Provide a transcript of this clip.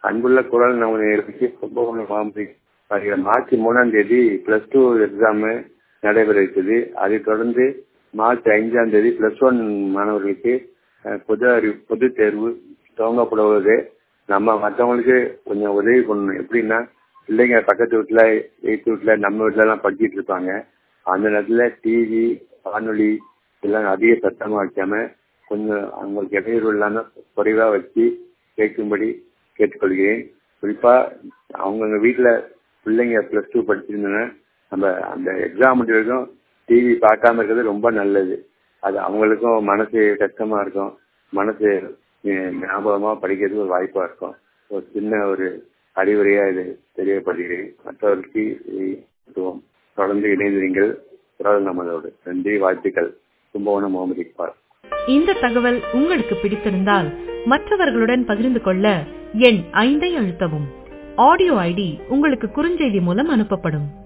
அன்புள்ள குரல் நம்ம நேருக்கு கும்பகோணம் மாம்பி வருகிற மார்ச் மூணாம் தேதி பிளஸ் டூ எக்ஸாமு நடைபெற இருக்குது அதைத் தொடர்ந்து மார்ச் ஐந்தாம் தேதி பிளஸ் ஒன் மாணவர்களுக்கு அஹ், பொது அறிவு பொது தேர்வு துவங்கப்படுவது நம்ம மற்றவங்களுக்கு கொஞ்சம் உதவி பண்ணணும் எப்படின்னா பிள்ளைங்க பக்கத்து வீட்டுல எய்த்து வீட்டுல நம்ம வீட்டுல எல்லாம் படிச்சிட்டு இருப்பாங்க அந்த நேரத்துல டிவி வானொலி எல்லாம் அதிக சத்தமா வைக்காம கொஞ்சம் அவங்களுக்கு இடையூறு இல்லாம குறைவா வச்சு கேட்கும்படி கேட்டுக்கொள்கிறேன் குறிப்பா அவங்கவுங்க வீட்டுல பிள்ளைங்க பிளஸ் டூ படிச்சிருந்தோன்னா நம்ம அந்த எக்ஸாம் வரைக்கும் டிவி பார்க்காம இருக்கிறது ரொம்ப நல்லது அது அவங்களுக்கும் மனசு கஷ்டமா இருக்கும் மனசு அஹ், ஞாபகமா படிக்கிறதுக்கு ஒரு வாய்ப்பா இருக்கும் ஒரு சின்ன ஒரு அறிவுரையா இது தெரியப்படுகிறேன் மற்றவர்களுக்கு இதை உதவும். தொடர்ந்து இணைந்திருங்கள் குரல் நமதோடு நன்றி வாழ்த்துக்கள் கும்பகோணம் முகமது இக்பால் இந்த தகவல் உங்களுக்கு பிடித்திருந்தால் மற்றவர்களுடன் பகிர்ந்து கொள்ள எண் ஐந்தை அழுத்தவும் ஆடியோ ஐடி உங்களுக்கு குறுஞ்செய்தி மூலம் அனுப்பப்படும்